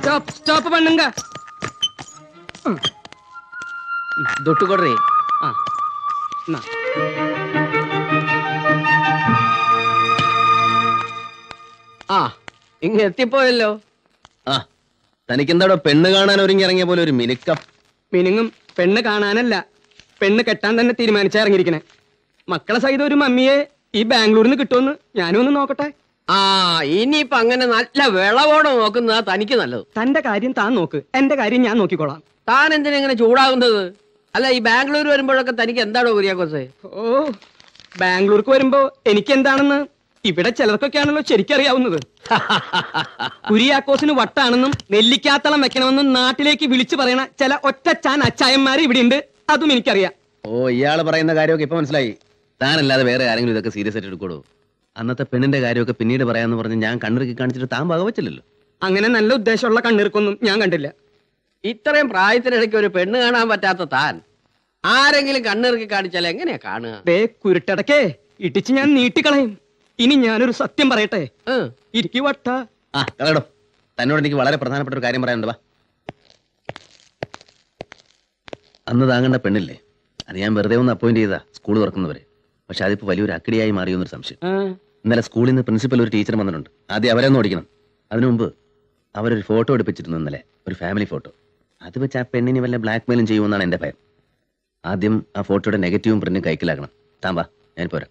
Stop stop ಬಣ್ಣಂಗ ದುಡ್ಡು ಕೊಡ್ರಿ ആ എന്നാ. ആ ഇങ്ങ എത്തിപ്പോയല്ലോ ആ തനിക്കെന്താടോ പെണ്ണ് കാണാൻ ഒരുങ്ങി ഇറങ്ങിയ പോലെ ഒരു മിനുക്കം മിനുങ്ങും പെണ്ണ് കാണാനല്ല പെണ്ണ് കെട്ടാൻ തന്നെ തീരുമാനിച്ചാ ഇറങ്ങിയിരിക്കണേ മക്കളെ സഹിതം ഒരു മമ്മിയെ ഈ ബാംഗ്ലൂരിൽ നിന്ന് കിട്ടുമെന്ന് ഞാനും ഒന്ന് നോക്കട്ടെ ആ ഇനിയിപ്പൊ അങ്ങനെ നല്ല വിളവോടെ നോക്കുന്നതാ തനിക്ക് നല്ലത് തന്റെ കാര്യം താൻ നോക്ക് എന്റെ കാര്യം ഞാൻ നോക്കിക്കോളാം താൻ എന്തിനാ ഇങ്ങനെ ചൂടാകുന്നത് അല്ല ഈ ബാംഗ്ലൂർ വരുമ്പോഴൊക്കെ തനിക്ക് എന്താണോ കുര്യാക്കോസേ ഓ ബാംഗ്ലൂർക്ക് വരുമ്പോ എനിക്ക് എന്താണെന്ന് ഇവിടെ ചിലർക്കൊക്കെയാണല്ലോ ശരിക്കറിയാവുന്നത് കുരിയാക്കോസിന് വട്ടാണെന്നും നെല്ലിക്കാത്തളം വെക്കണമെന്നും നാട്ടിലേക്ക് വിളിച്ചു പറയണ ചില ഒറ്റച്ചാൻ അച്ചായന്മാർ ഇവിടെ ഉണ്ട് അതും എനിക്കറിയാം ഓ ഇയാള് പറയുന്ന കാര്യമൊക്കെ ഇപ്പൊ മനസ്സിലായി താനല്ലാതെ വേറെ ആരെങ്കിലും ഇതൊക്കെ സീരിയസ് ആയിട്ട് എടുക്കോളൂ അന്നത്തെ പെണ്ണിന്റെ കാര്യമൊക്കെ പിന്നീട് പറയാന്ന് പറഞ്ഞ് ഞാൻ കണ്ണിറുക്കി കാണിച്ചിട്ട് താൻ വകവച്ചില്ലല്ലോ അങ്ങനെ നല്ല ഉദ്ദേശമുള്ള കണ്ണീർക്കൊന്നും ഞാൻ കണ്ടില്ല ഇത്രയും പ്രായത്തിനിടയ്ക്ക് ഒരു പെണ്ണ് കാണാൻ പറ്റാത്ത താൻ ആരെങ്കിലും കണ്ണിറുക്കി കാണിച്ചാൽ എങ്ങനെയാ കാണുക ദേ കുരുട്ടടക്കേ ഇടിച്ച് ഞാൻ നീട്ടിക്കളയും ഇനി ഞാനൊരു സത്യം പറയട്ടെ ഏ, ഇരിക്കു വട്ട ആ കളയടോ തന്നോട് എനിക്ക് വളരെ പ്രധാനപ്പെട്ട ഒരു കാര്യം പറയാനുണ്ട് വാ അന്ന് താങ്ങേണ്ട പെണ്ണില്ലേ അത് ഞാൻ വെറുതെ ഒന്ന് അപ്പോയിന്റ് ചെയ്താ സ്കൂൾ തുറക്കുന്നവരെ പക്ഷെ അതിപ്പോ വലിയൊരു അക്കിടിയായി മാറിയെന്നൊരു സംശയം ആ, ഇന്നലെ സ്കൂളിൽ നിന്ന് പ്രിൻസിപ്പൽ ഒരു ടീച്ചർ വന്നിട്ടുണ്ട് ആദ്യം അവരെ ഒന്ന് ഓടിക്കണം അതിനു മുമ്പ് അവരൊരു ഫോട്ടോ എടുപ്പിച്ചിരുന്നു ഇന്നലെ ഒരു ഫാമിലി ഫോട്ടോ അത് വെച്ച് ആ പെണ്ണിന് വല്ല ബ്ലാക്ക് മെയിലും ചെയ്യുമെന്നാണ് എന്റെ ഭയം ആദ്യം ആ ഫോട്ടോയുടെ നെഗറ്റീവും പ്രിന്റും കൈക്കലാക്കണം താൻ വാ ഞാൻ പോരാ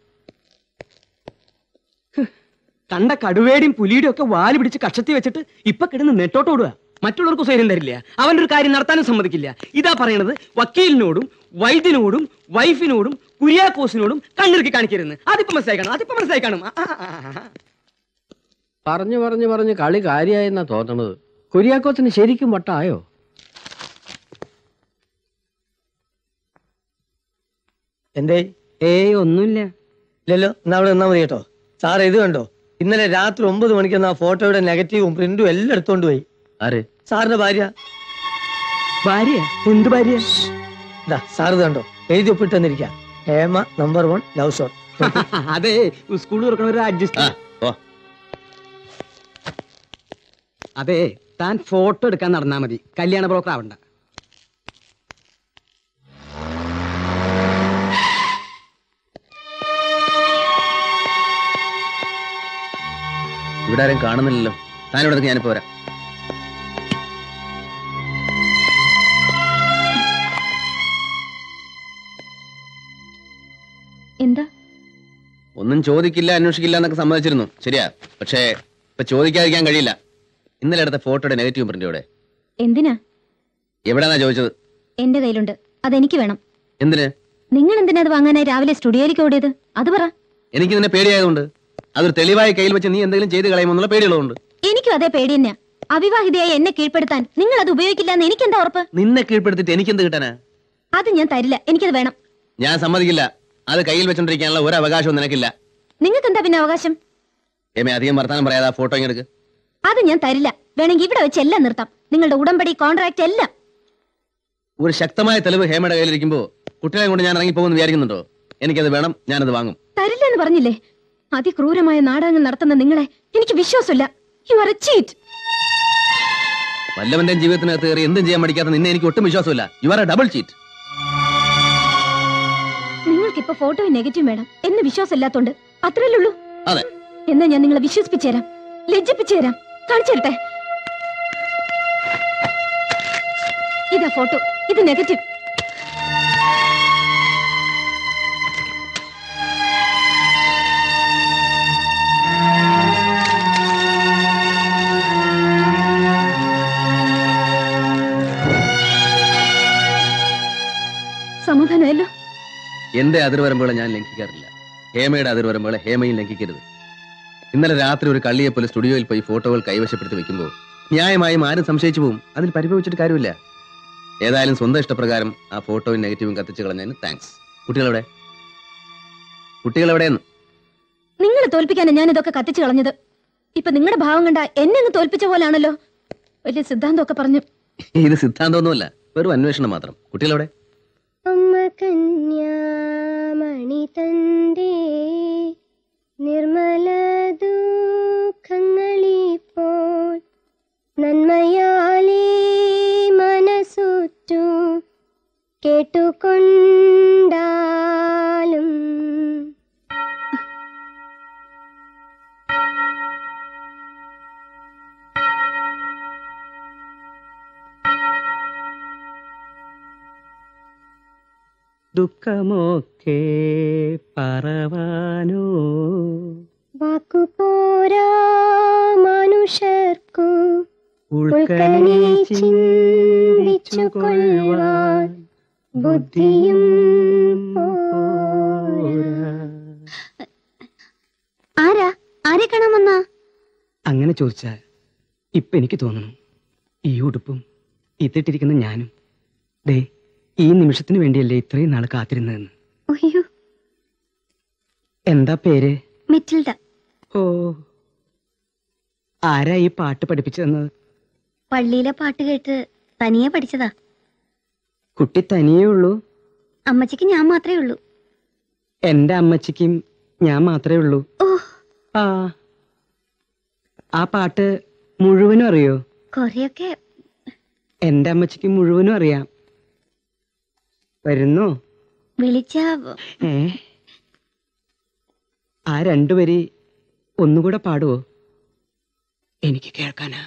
കണ്ട കടുവേടിയും പുലിയുടെയും ഒക്കെ വാല് പിടിച്ച് കക്ഷത്തി വെച്ചിട്ട് ഇപ്പൊ കിടന്ന് നെട്ടോട്ടോടുക മറ്റുള്ളവർക്ക് സ്വയം തരില്ല അവന്റെ ഒരു കാര്യം നടത്താനും സമ്മതിക്കില്ല ഇതാ പറയണത് വക്കീലിനോടും വൈദ്യനോടും വൈഫിനോടും കുര്യാക്കോസിനോടും കണ്ണിറുക്കി കാണിക്കരുന്ന് അതിപ്പോ മനസ്സിലായി കാണും അതിപ്പോ മനസ്സിലായി കാണും ആ, ആ, ആ, ആ. പറഞ്ഞു പറഞ്ഞു പറഞ്ഞു കളി കാര്യായെന്നാ തോന്നണത് കുര്യാക്കോത്തിന് ശരിക്കും വട്ടായോ എന്തേ ഏയ് ഒന്നുമില്ല ഇല്ലല്ലോ എന്നാ അവിടെ നിന്നാ മതി കേട്ടോ സാറേ ഇത് കണ്ടോ ഇന്നലെ രാത്രി ഒമ്പത് മണിക്ക് ആ ഫോട്ടോയുടെ നെഗറ്റീവും പ്രിന്റും എല്ലാം എടുത്തോണ്ട് പോയി ആര് സാറിന്റെ ഭാര്യ ഭാര്യ എന്ത് ഭാര്യ ഇതാ സാർ ഇത് കണ്ടോ എഴുതി ഒപ്പിട്ട് തന്നിരിക്കാം Hema number one love shot അതെ സ്കൂൾ തുറക്കണ ഒരു അഡ്ജസ്റ്റ് ആ ഓ അതെ താൻ ഫോട്ടോ എടുക്കാൻ നടന്നാ മതി കല്യാണ ബ്രോക്കർ ആവണ്ട ഇവിടെ ആരും കാണുന്നില്ലല്ലോ താൻ ഇവിടെ ഞാൻ പോരാ എന്താ ഒന്നും ചോദിക്കില്ല അന്വേഷിക്കില്ല എന്നൊക്കെ സമ്മതിച്ചിരുന്നു ശരിയാ പക്ഷേ ഇപ്പൊ ചോദിക്കാതിരിക്കാൻ കഴിയില്ല ഇന്നലെ എടുത്ത ഫോട്ടോയുടെ നെഗറ്റീവ് പ്രിന്റ് ഇവിടെ എന്തിനാ എവിടെന്നാ ചോദിച്ചത് എന്റെ കയ്യിലുണ്ട് അതെനിക്ക് വേണം എന്തിന് നിങ്ങൾ എന്തിനാ അത് വാങ്ങാനായി രാവിലെ സ്റ്റുഡിയോയിലേക്ക് ഓടിയത് അത് പറ എനിക്ക് നിന്നെ പേടിയായതുകൊണ്ട് അതൊരു തെളിവായ കയ്യിൽ വെച്ച് നീ എന്തെങ്കിലും ചെയ്ത് കളയുമെന്നുള്ള പേടിയുള്ളതുകൊണ്ട് എനിക്കും അതേ പേടി തന്നെയാ അവിവാഹിതയായി എന്നെ കീഴ്പ്പെടുത്താൻ നിങ്ങൾ അത് ഉപയോഗിക്കില്ല എന്ന് എനിക്കെന്താ ഉറപ്പ് നിന്നെ കീഴ്പ്പെടുത്തിട്ട് എനിക്കെന്ത് കിട്ടാനാ അത് ഞാൻ തരില്ല എനിക്കത് വേണം ഞാൻ സമ്മതിക്കില്ല അത് കയ്യിൽ വെച്ചോണ്ടിരിക്കാനുള്ള ഒരു അവകാശവും നിനക്കില്ല നിങ്ങൾക്ക് എന്താ പിന്നെ അവകാശം ഏമേ അധികം വർത്താനം പറയാതെ ആ ഫോട്ടോ ഇങ്ങെടുക്ക് അത് ഞാൻ തരില്ല വേണമെങ്കിൽ ഇവിടെ വെച്ച് എല്ലാം നിർത്താം നിങ്ങളുടെ ഉടമ്പടി കോൺട്രാക്ട് എല്ലാം ഒരു ശക്തമായ തെളിവ് ഹേമയുടെ കയ്യിലിരിക്കുമ്പോ കുട്ടികളെ കൊണ്ട് ഞാൻ ഇറങ്ങിപ്പോകുമെന്ന് വിചാരിക്കുന്നുണ്ടോ എനിക്കത് വേണം ഞാനത് വാങ്ങും തരില്ല എന്ന് പറഞ്ഞില്ലേ അതിക്രൂരമായ നാടകങ്ങൾ നടത്തുന്ന നിങ്ങളെ എനിക്ക് വിശ്വാസമില്ല യു ആർ എ ചീറ്റ് വല്ലവന്റെയും ജീവിതത്തിനകത്ത് കയറി എന്തും ചെയ്യാൻ പഠിക്കാത്ത നിന്നെ എനിക്ക് ഒട്ടും വിശ്വാസമില്ല you are a double cheat നിങ്ങൾക്ക് ഇപ്പൊ ഫോട്ടോയും നെഗറ്റീവ് വേണം എന്ന് വിശ്വാസമില്ലാത്തോണ്ട് അത്രയല്ലേ ഉള്ളൂ അതെ എന്നാ ഞാൻ നിങ്ങളെ വിശ്വസിപ്പിച്ചു തരാം ലജ്ജിപ്പിച്ചു തരാം കാണിച്ചു തരട്ടെ ഇതാ ഫോട്ടോ ഇത് നെഗറ്റീവ് സമാധാനമല്ലോ എന്റെ അതിർവരമ്പുകളെ ഞാൻ ലംഘിക്കാറില്ല ഹേമയുടെ അതിർവരമ്പുകളെ ഹേമയും ലംഘിക്കരുത് ഇന്നലെ രാത്രി ഒരു കള്ളിയെപ്പോലെ സ്റ്റുഡിയോയിൽ പോയി ഫോട്ടോകൾ കൈവശപ്പെടുത്തി വെക്കുമ്പോൾ ന്യായമായും ആരും സംശയിച്ചു പോകും അതിൽ പരിഭവിച്ചിട്ട് കാര്യമില്ല ഏതായാലും സ്വന്തം ഇഷ്ടപ്രകാരം ആ ഫോട്ടോയും നെഗറ്റീവും കത്തിച്ചു കളഞ്ഞതിന് താങ്ക്സ് കുട്ടികളെവിടെ കുട്ടികളെവിടെയെന്ന് നിങ്ങളെ തോൽപ്പിക്കാനാ ഞാൻ ഇതൊക്കെ കത്തിച്ചു കളഞ്ഞത് ഇപ്പൊ നിങ്ങളുടെ ഭാവം കണ്ട എന്നെ അങ്ങ് തോൽപ്പിച്ച പോലാണല്ലോ വലിയ സിദ്ധാന്തമൊക്കെ പറഞ്ഞു ഇത് സിദ്ധാന്തമൊന്നുമല്ല വെറും അന്വേഷണം മാത്രം കുട്ടികളെവിടെ അമ്മ കന്യാമണി തന്റെ നിർമ്മല ദുഃഖങ്ങളിപ്പോൾ നന്മയാൽ ദുഃഖമൊക്കെ പറവാനോ വാക്കു പോരാ മനുഷ്യർക്കു ഉൾക്കനെ ചിന്തിച്ചു കൊള്ളുവാൻ ബുദ്ധിയും പോരാ. ആരാ ആരെ കാണാൻ വന്നാ അങ്ങനെ ചോദിച്ചാൽ ഇപ്പൊ എനിക്ക് തോന്നുന്നു ഈ ഉടുപ്പും ഇതിട്ടിരിക്കുന്ന ഞാനും ദേ ഈ നിമിഷത്തിന് വേണ്ടിയല്ലേ ഇത്രയും നാൾ കാത്തിരുന്നതെന്ന് അയ്യോ എന്താ പേര് മെറ്റിൽഡ ഓ ആരാ ഈ പാട്ട് പഠിപ്പിച്ചു തന്നത് പള്ളിയിലെ പാട്ട് കേട്ട് തനിയെ പഠിച്ചതാ കുട്ടി തനിയേ ഉള്ളൂ അമ്മച്ചിക്ക് ഞാൻ മാത്രമേ ഉള്ളൂ എന്റെ അമ്മച്ചിക്കും ഞാൻ മാത്രമേ ഉള്ളൂ ഓ ആ ആ പാട്ട് മുഴുവനും അറിയോ കൊറേയൊക്കെ എന്റെ അമ്മച്ചിക്ക് മുഴുവനും അറിയാം വരുന്നോ വിളിച്ച ഏ ആ രണ്ടുപേരി ഒന്നുകൂടെ പാടുവോ എനിക്ക് കേൾക്കാനാ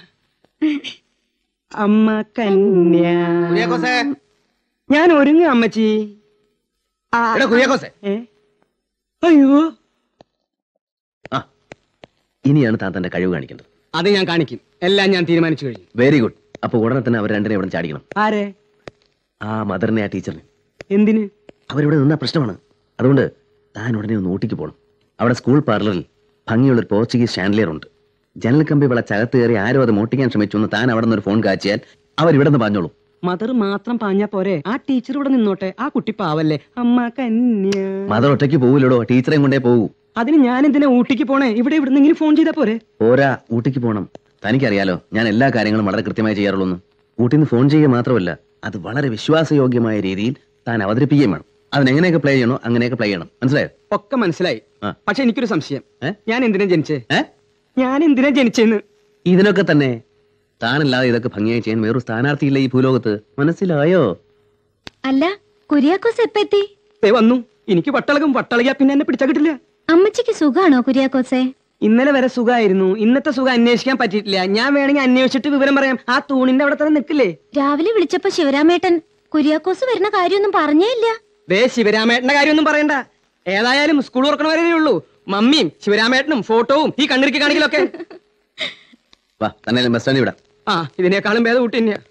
അമ്മ കന്യ കുര്യാക്കോസേ ഞാൻ ഒരുങ്ങ അമ്മച്ചി ആ, എടാ കുര്യാക്കോസേ ഏ? അയ്യോ ആ ഇനിയാണ് താൻ തന്റെ കഴിവ് കാണിക്കേണ്ടത് അത് ഞാൻ കാണിക്കും എല്ലാം ഞാൻ തീരുമാനിച്ചു കഴിഞ്ഞു വെരി ഗുഡ് അപ്പൊ ഉടനെ തന്നെ അവർ രണ്ടിനെ ഇവിടെ ചാടിക്കണം ആരെ ആ മദറിനെ ആ ടീച്ചറിനെ എന്തിന് അവരിവിടെ നിന്ന പ്രശ്നമാണ് അതുകൊണ്ട് താൻ ഉടനെ ഒന്ന് ഊട്ടിക്ക് പോകണം അവിടെ സ്കൂൾ പാർലറിൽ ഭംഗിയുള്ള ഒരു പോർച്ചുഗീസ് ഷാൻഡലിയർ ഉണ്ട് ജനൽ കമ്പി വിളച്ചകത്ത് കയറി ആരോ അത് മോട്ടിക്കാൻ ശ്രമിച്ചു എന്ന് താൻ അവിടെ നിന്ന് ഒരു ഫോൺ കാച്ചിയാൽ അവർ ഇവിടെ നിന്ന് പറഞ്ഞോളൂ മദർ മാത്രം പാഞ്ഞാ പോരെ ആ ടീച്ചർ ഇവിടെ നിന്നോട്ടെ ആ കുട്ടി പാവല്ലേ അമ്മ കന്യ മദർ ഒറ്റയ്ക്ക് പോവില്ലടോ ടീച്ചറെയും കൊണ്ടേ പോകൂ അതിന് ഞാൻ എന്തിനാ ഊട്ടിക്ക് പോണേ ഇവിടെ ഇവിടെ നിന്ന് ഫോൺ ചെയ്താ പോരെ പോരാ ഊട്ടിക്ക് പോകണം തനിക്കറിയാലോ ഞാൻ എല്ലാ കാര്യങ്ങളും വളരെ കൃത്യമായി ചെയ്യാറുള്ളൂ ഊട്ടിൽ നിന്ന് ഫോൺ ചെയ്യുക മാത്രമല്ല അത് വളരെ വിശ്വാസയോഗ്യമായ രീതിയിൽ താൻ അവതരിപ്പിക്കുകയും വേണം അതിനെങ്ങനെയൊക്കെ പ്ലേ ചെയ്യണോ അങ്ങനെയൊക്കെ പ്ലേ ചെയ്യണം മനസ്സിലായോ ഒക്കെ മനസ്സിലായി ആ. പക്ഷെ എനിക്കൊരു സംശയം ഏ? ഞാൻ എന്തിനാ ജനിച്ചേ ഏ ഞാൻ എന്തിനാ ജനിച്ചെന്ന് ഇതിനൊക്കെ തന്നെ താനല്ലാതെ ഇതൊക്കെ ഭംഗിയായി ചെയ്യാൻ വേറൊരു സ്ഥാനാർത്ഥിയില്ല ഈ ഭൂലോകത്ത് മനസ്സിലായോ അല്ല കുര്യാക്കോസ് എപ്പ എത്തി ദേ വന്നു എനിക്ക് വട്ടളകും വട്ടളകിയാ പിന്നെ എന്നെ പിടിച്ചാ കിട്ടില്ല അമ്മച്ചിക്ക് സുഖാണോ കുര്യാക്കോസെ ഇന്നലെ വരെ സുഖമായിരുന്നു ഇന്നത്തെ സുഖം അന്വേഷിക്കാൻ പറ്റിയിട്ടില്ല ഞാൻ വേണമെങ്കിൽ അന്വേഷിച്ചിട്ട് വിവരം പറയാം ആ തൂണിന്റെ അവിടെ തന്നെ നിൽക്കില്ലേ രാവിലെ വിളിച്ചപ്പോ ശിവരാമേട്ടൻ കുര്യാക്കോസ് വരുന്ന കാര്യമൊന്നും പറഞ്ഞേ ഇല്ല ദേ ശിവരാമേട്ടന്റെ കാര്യമൊന്നും പറയണ്ട ഏതായാലും സ്കൂൾ തുറക്കണ വരെ ഉള്ളൂ മമ്മിയും ശിവരാമേട്ടനും ഫോട്ടോവും ഈ കണ്ണിറുക്കി കാണിക്കലൊക്കെ വാ തന്നെ ബസ് സ്റ്റാൻഡിൽ വിടാം ആ ഇതിനേക്കാളും ഭേദം ഊട്ടി തന്നെയാ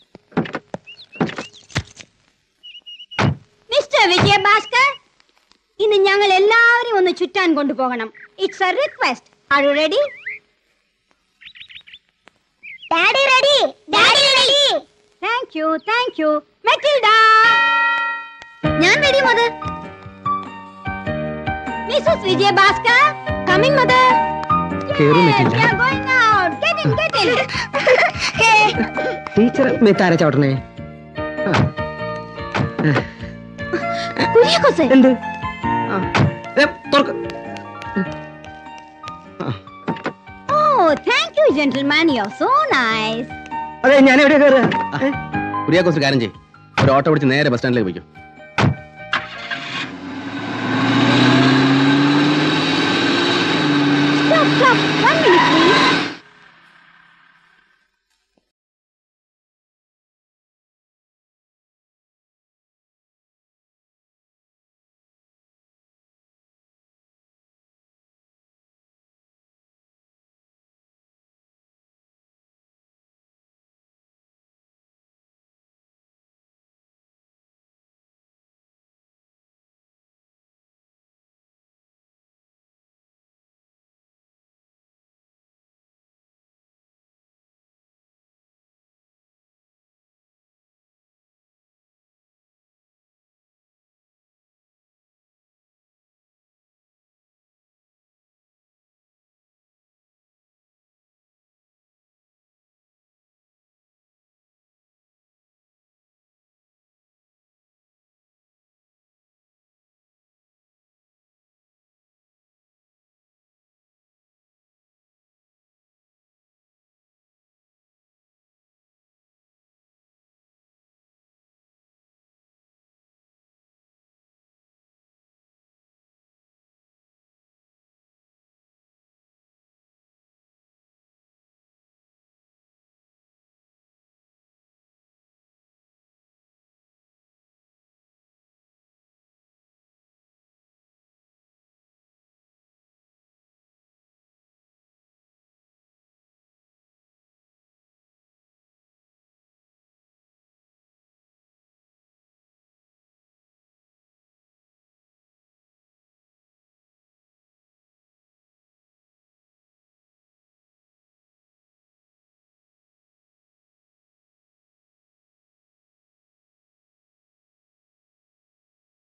മിസ്റ്റർ വിജയഭാസ്കർ ഇന്ന് ഞങ്ങൾ എല്ലാവരും ഒന്ന് ചുറ്റാൻ കൊണ്ടുപോകണം it's a request are you ready daddy ready daddy ready thank you thank you Matilda ഞാൻ ready mother missus Vijayabhaskar coming mother കേറും Matilda. Going out get in get in teacher മെത്താര ചവിട്ടണേ ആ, കുര്യാക്കോസെ എന്ത് ആ, ദേ, തുറക്ക് ഓ thank you gentleman you are so nice അതെ ഞാൻ എവിടെ കയറുക കുര്യാക്കോസ് ഒരു കാര്യം ചെയ്യും ഒരു ഓട്ടോ പിടിച്ച് നേരെ ബസ് സ്റ്റാൻഡിലേക്ക് പോയിക്കും Stop, stop. One minute, please.